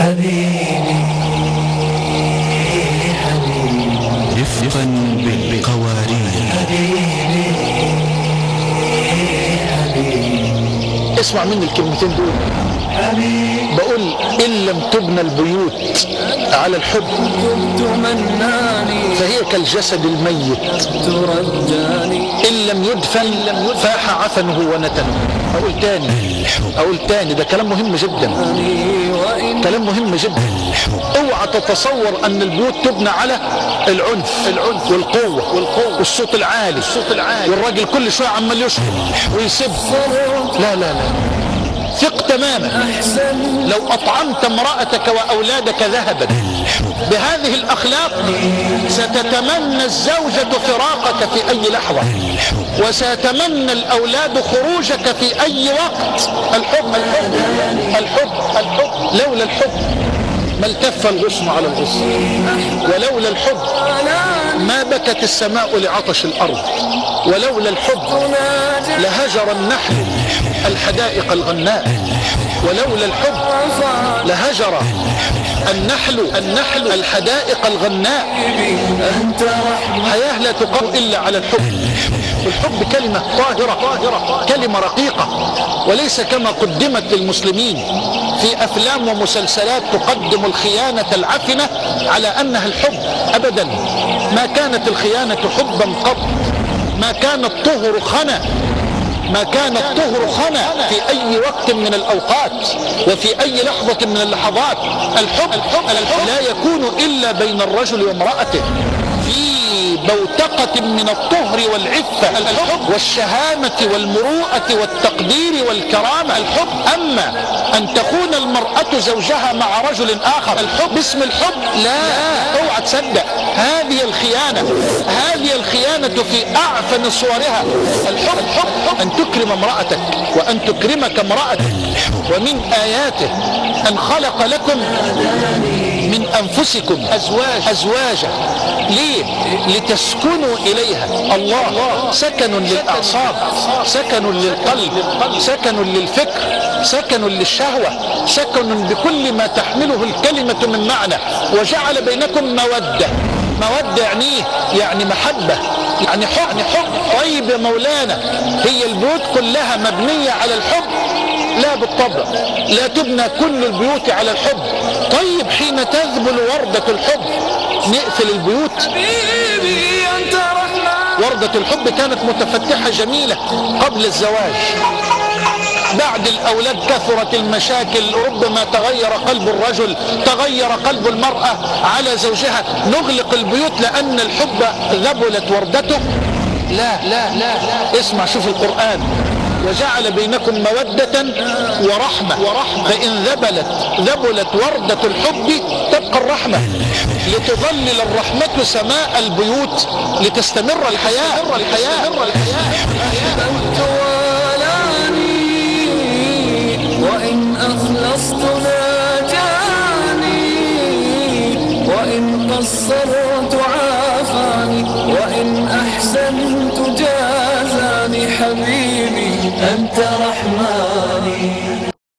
حبيبي حبيبي رفقا بالقوارير اسمع مني الكلمتين دول بقول إن لم تبنى البيوت على الحب كنت مناني فهي كالجسد الميت ترجاني إن لم يدفن فاح عفنه ونتنه أقول تاني الحب أقول تاني ده كلام مهم جدا وإن كلام مهم جدا الحب اوعى تتصور ان البيوت تبنى على العنف العنف والقوه والقوه والصوت العالي الصوت العالي والراجل كل شويه عمال يشخط ويسب لا لا لا ثق تماما أحسن لو اطعمت امراتك واولادك ذهبا الحب بهذه الاخلاق ستتمنى الزوجه فراقك في اي لحظه الحب وسيتمنى الاولاد خروجك في اي وقت الحب الحب الحب الحب لولا الحب ما التف الغصن على الغصن ولولا الحب ما بكت السماء لعطش الارض ولولا الحب لهجر النحل الحدائق الغناء ولولا الحب لهجر النحل النحل الحدائق الغناء أنت رحمة حياة لا تقام إلا على الحب والحب كلمة طاهرة طاهرة كلمة رقيقة وليس كما قدمت للمسلمين في أفلام ومسلسلات تقدم الخيانة العفنة على أنها الحب أبدا ما كانت الخيانة حبا قط ما كان الطهر خنا ما كان الطهر خنا في أي وقت من الأوقات وفي أي لحظة من اللحظات الحب, الحب لا يكون إلا بين الرجل وامرأته في بوتقة من الطهر والعفة الحب والشهامة والمروءة والتقدير والكرامة الحب أما أن تخون المرأة زوجها مع رجل آخر الحب باسم الحب لا اوعى تصدق هذه الخيانة هذه الخيانة في أعفن صورها الحب حب أن تكرم امرأتك وأن تكرمك امرأتك ومن آياته أن خلق لكم من أنفسكم أزواج أزواجا ليه؟ لتسكنوا إليها الله سكن للأعصاب سكن للقلب سكن للفكر سكن للشهوة سكن بكل ما تحمله الكلمة من معنى وجعل بينكم مودة مودة يعني يعني محبة يعني حب يعني حب طيب يا مولانا هي البيوت كلها مبنية على الحب لا بالطبع لا تبنى كل البيوت على الحب طيب حين تذبل وردة الحب نقفل البيوت حبيبي أنت رحمة وردة الحب كانت متفتحة جميلة قبل الزواج بعد الأولاد كثرت المشاكل ربما تغير قلب الرجل تغير قلب المرأة على زوجها نغلق البيوت لأن الحب ذبلت وردته لا لا لا اسمع شوف القرآن وجعل بينكم مودة ورحمة ورحمة فإن ذبلت ذبلت وردة الحب تبقى الرحمة لتظلل الرحمة سماء البيوت لتستمر الحياة الحياة توالاني وإن أخلصت ناجاني وإن قصرت عافاني وإن أحسنت جازاني حبيبي أنت رحماني